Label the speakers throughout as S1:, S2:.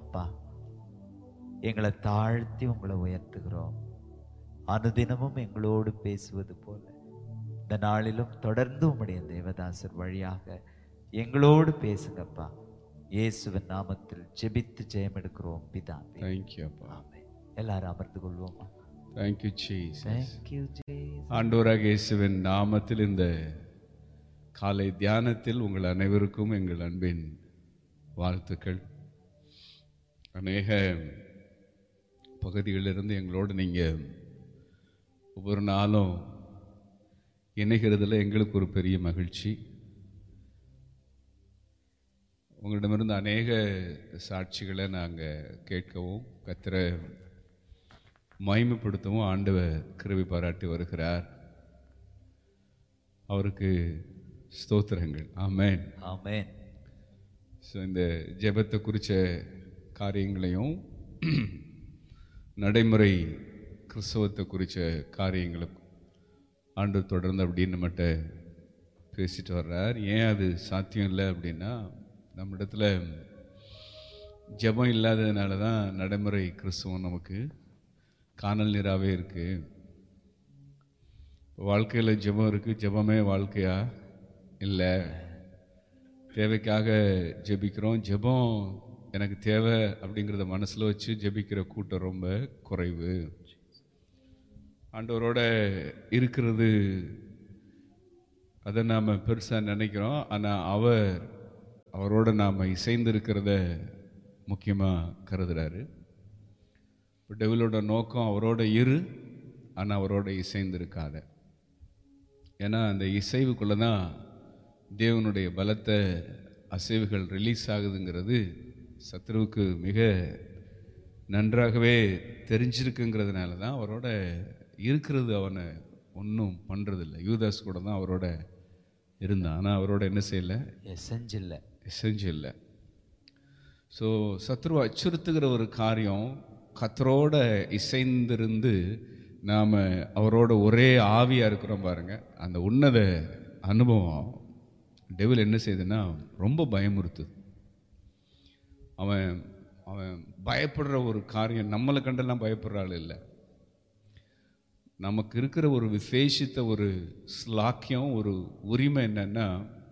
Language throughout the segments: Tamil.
S1: அப்பா எங்களை தாழ்த்தி உங்களை உயர்த்துகிறோம் அனுதினமும் எங்களோடு பேசுவது போல இந்த நாளிலும் தொடர்ந்து உம்முடைய தேவதாசர் வழியாக எங்களோடு பேசுங்கப்பா இயேசுவின் நாமத்தில் ஜெபித்து ஜெயம் எடுக்கிறோம் பிதாவே
S2: தேங்க்யூ அப்பா
S1: ஆமென் எல்லாரும் அமர்ந்து கொள்வோமா
S2: தேங்க்யூ சீஸ்
S1: தேங்க்யூ ஜேஸ்
S2: ஆண்டவராக இயேசுவின் நாமத்தில் இந்த காலை தியானத்தில் உங்கள் அனைவருக்கும் எங்கள் அன்பின் வாழ்த்துக்கள் அநேக பகுதிகளிலிருந்து எங்களோடு நீங்கள் ஒவ்வொரு நாளும் இணைகிறதுல எங்களுக்கு ஒரு பெரிய மகிழ்ச்சி உங்களிடமிருந்து அநேக சாட்சிகளை நாங்கள் கேட்கவும் கத்திர மகிமைப்படுத்தவும் ஆண்டவர் கிருபை பாராட்டி வருகிறார் அவருக்கு ஸ்தோத்திரங்கள் ஆமென்
S1: ஆமென்
S2: ஸோ இந்த ஜெபத்தை குறித்த காரியங்களையும் நடைமுறை கிறிஸ்தவத்தை குறித்த காரியங்களும் ஆண்டு தொடர்ந்து அப்படின்னு நம்மகிட்ட பேசிட்டு வர்றார் ஏன் அது சாத்தியம் இல்லை அப்படின்னா நம்மிடத்துல ஜெபம் இல்லாததுனால தான் நடைமுறை கிறிஸ்தவம் நமக்கு காணல் நீராகவே இருக்குது வாழ்க்கையில் ஜெபம் இருக்குது ஜெபமே வாழ்க்கையா இல்லை தேவைக்காக ஜெபிக்கிறோம் ஜெபம் எனக்கு தேவை அப்படிங்கிறத மனசில் வச்சு ஜெபிக்கிற கூட்டம் ரொம்ப குறைவு ஆண்டவரோட இருக்கிறது அதை நாம் பெருசாக நினைக்கிறோம் ஆனால் அவர் அவரோட நாம் இசைந்து இருக்கிறத முக்கியமாக கருதுறாரு இப்போ டெவிலோட நோக்கம் அவரோட இரு ஆனால் அவரோட இசைந்து இருக்காத ஏன்னா அந்த இசைவுக்குள்ளே தான் தேவனுடைய பலத்த அசைவுகள் ரிலீஸ் ஆகுதுங்கிறது சத்ருவுக்கு மிக நன்றாகவே தெரிஞ்சிருக்குங்கிறதுனால தான் அவரோட இருக்கிறது அவனை ஒன்றும் பண்ணுறதில்ல யூதாஸ் கூட தான் அவரோட இருந்தான் ஆனால் அவரோட என்ன செய்யலை
S1: எசஞ்சில்ல
S2: எசென்ஷியல்ல ஸோ சத்ருவை அச்சுறுத்துகிற ஒரு காரியம் கத்தரோட இசைந்திருந்து நாம் அவரோட ஒரே ஆவியாக இருக்கிறோம் பாருங்க அந்த உன்னத அனுபவம் டெவில் என்ன செய்யுதுன்னா ரொம்ப பயமுறுத்துது அவன் அவன் பயப்படுற ஒரு காரியம் நம்மளை கண்டெல்லாம் பயப்படுற ஆள் இல்லை நமக்கு இருக்கிற ஒரு விசேஷித்த ஒரு ஸ்லாக்கியம் ஒரு உரிமை என்னன்னா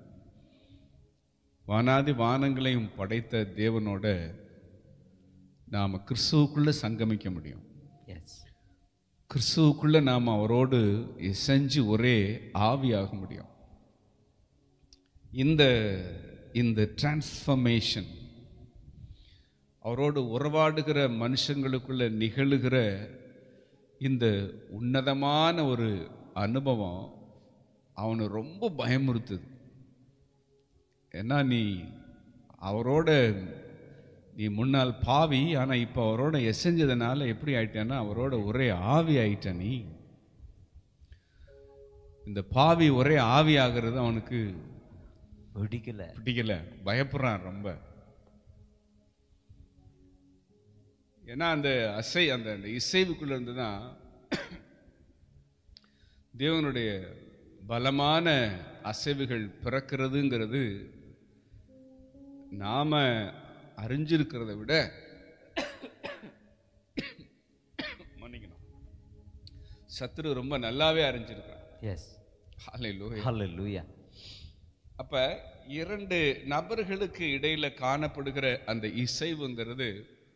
S2: வானாதி வானங்களையும் படைத்த தேவனோட நாம் கிறிஸ்துவுக்குள்ள சங்கமிக்க முடியும்
S1: எஸ்
S2: கிறிஸ்துவுக்குள்ள நாம் அவரோடு இசைஞ்சு ஒரே ஆவியாக முடியும் இந்த இந்த டிரான்ஸ்ஃபர்மேஷன் அவரோடு உறவாடுகிற மனுஷங்களுக்குள்ள நிகழுகிற இந்த உன்னதமான ஒரு அனுபவம் அவனை ரொம்ப பயமுறுத்துது ஏன்னா நீ அவரோட நீ முன்னால் பாவி ஆனால் இப்போ அவரோட எசைஞ்சதுனால எப்படி ஆயிட்டேன்னா அவரோட ஒரே ஆவி ஆயிட்ட நீ இந்த பாவி ஒரே ஆவி ஆகிறது அவனுக்கு
S1: பிடிக்கல
S2: பிடிக்கல பயப்படுறான் ரொம்ப ஏன்னா அந்த அசை அந்த அந்த இசைவுக்குள்ள இருந்து தான் தேவனுடைய பலமான அசைவுகள் பிறக்கிறதுங்கிறது நாம அறிஞ்சிருக்கிறத விட மன்னிக்கணும் சத்துரு ரொம்ப நல்லாவே அறிஞ்சிருக்கிறான்
S1: எஸ்
S2: ஹalleluya
S1: ஹalleluya
S2: அப்ப இரண்டு நபர்களுக்கு இடையில காணப்படுகிற அந்த இசைவுங்கிறது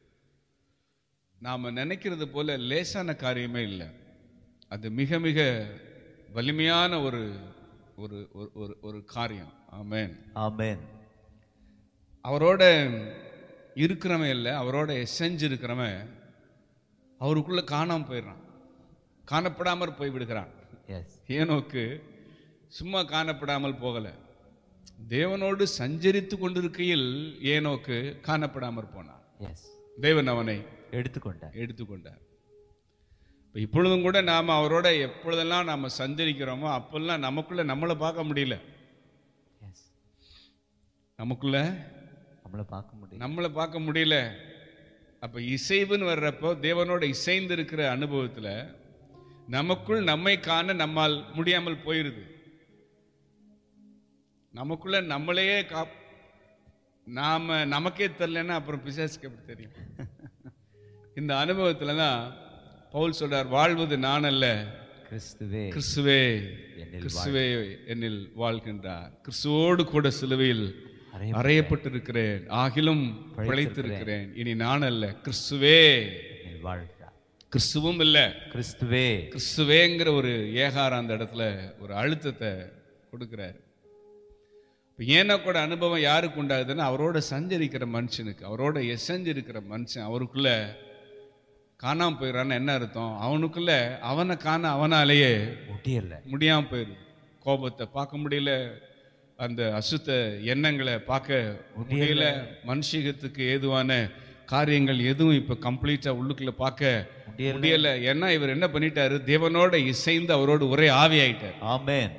S2: நாம நினைக்கிறது போல லேசான காரியமே இல்லை அது மிக மிக வலிமையான ஒரு ஒரு ஒரு- ஒரு ஒரு காரியம் ஆமென்
S1: ஆமென்
S2: அவரோட இருக்கிறவன் இல்லை அவரோட எசைஞ்சு இருக்கிறவன் அவருக்குள்ள காணாம போயிடுறான் காணப்படாமற் போய் விடுகிறான்
S1: எஸ்
S2: ஏனோக்கு சும்மா காணப்படாமல் போகல தேவனோடு சஞ்சரித்து கொண்டிருக்கையில் ஏனோக்கு காணப்படாமற் போனான்
S1: எஸ்
S2: தேவன் அவனை
S1: எடுத்துக்கொண்டார்
S2: எடுத்துக்கொண்டார் இப்ப இப்பொழுதும் கூட நாம அவரோட எப்பொழுதெல்லாம் நாம சஞ்சரிக்கிறோமோ அப்பெல்லாம் நமக்குள்ள நம்மளை பார்க்க முடியல
S1: எஸ்
S2: நமக்குள்ள
S1: நம்மளை பார்க்க முடியும்
S2: நம்மளை பார்க்க முடியல அப்ப இசைவுன்னு வர்றப்போ தேவனோட இசைந்து இருக்கிற அனுபவத்துல நமக்குள் நம்மை காண நம்மால் முடியாமல் போயிருது நமக்குள்ள நம்மளையே கா நாம நமக்கே தெரியலன்னா அப்புறம் பிசாசுக்கு எப்படி தெரியும் இந்த அனுபவத்துல தான் பவுல் சொல்றார் வாழ்வது நான் அல்ல
S1: கிறிஸ்துவே
S2: கிறிஸ்துவே
S1: என்னில்
S2: கிறிஸ்துவே என்னில் வாழ்கின்றார் கிறிஸ்துவோடு கூட சிலுவையில்
S1: அறைய-
S2: அறையப்பட்டிருக்கிறேன் ஆகிலும் பிழைத்திருக்கிறேன் இனி நான் அல்ல கிறிஸ்துவே
S1: என்னில் வாழ்கிறார்
S2: கிறிஸ்துவும் இல்ல
S1: கிறிஸ்துவே
S2: கிறிஸ்துவேங்கிற ஒரு ஏகாரம் அந்த இடத்துல ஒரு அழுத்தத்தை கொடுக்கிறார் இப்ப ஏன்னா கூட அனுபவம் யாருக்கு உண்டாகுதுன்னா அவரோட சஞ்சரிக்கிற மனுஷனுக்கு அவரோட எசஞ்சிருக்கிற மனுஷன் அவருக்குள்ள காணாம போயிடறான்னு என்ன அர்த்தம் அவனுக்குள்ள அவனை காண அவனாலேயே
S1: முடியல
S2: முடியாம போயிடுது கோபத்தை பார்க்க முடியல அந்த அசுத்த எண்ணங்களை பார்க்க முடியல மனுஷிகத்துக்கு ஏதுவான காரியங்கள் எதுவும் இப்ப கம்ப்ளீட்டா உள்ளுக்குள்ள பார்க்க
S1: முடியல
S2: முடியல ஏன்னா இவர் என்ன பண்ணிட்டாரு தேவனோட இசைந்து அவரோடு ஒரே ஆவி ஆயிட்டார்
S1: ஆமென்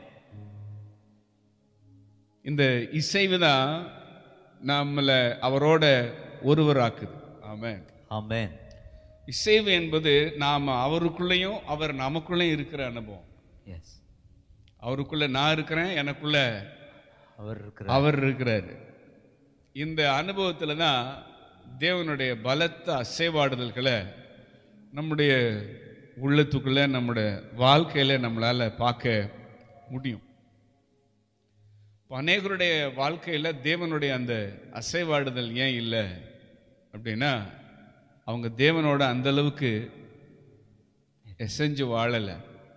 S2: இந்த இசைவு தான் நம்மளை அவரோட ஒருவராக்குது ஆமென்
S1: ஆமென்
S2: இசைவு என்பது நாம அவருக்குள்ளேயும் அவர் நமக்குள்ளேயும் இருக்கிற அனுபவம்
S1: எஸ்
S2: அவருக்குள்ள நான் இருக்கிறேன் எனக்குள்ள
S1: அவர் இருக்கிற
S2: அவர் இருக்கிறாரு இந்த அனுபவத்துல தான் தேவனுடைய பலத்த அசைவாடுதல்களை நம்முடைய உள்ளத்துக்குள்ள நம்முடைய வாழ்க்கையில நம்மளால பார்க்க முடியும் இப்ப அநேகருடைய வாழ்க்கையில தேவனுடைய அந்த அசைவாடுதல் ஏன் இல்லை அப்படின்னா அவங்க தேவனோட அந்த அளவுக்கு எசைஞ்சு வாழல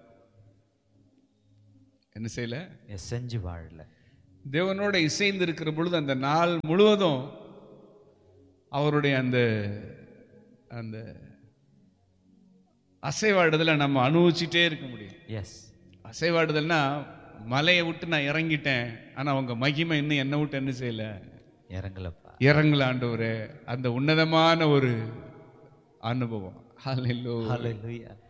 S2: என்ன செய்யல
S1: செஞ்சு வாழல
S2: தேவனோட இசைந்து இருக்கிற பொழுது அந்த நாள் முழுவதும் அவருடைய அந்த அந்த அசைவாடுதலை நம்ம அனுபவிச்சுட்டே இருக்க முடியும்
S1: எஸ்
S2: அசைவாடுதல்னா மலையை விட்டு நான் இறங்கிட்டேன் ஆனா அவங்க மகிமை இன்னும் என்னை விட்டு என்ன செய்யல
S1: இறங்கலப்பா
S2: இறங்கல ஆண்டவரே அந்த உன்னதமான ஒரு அனுபவம் ஹalleluya
S1: ஹalleluya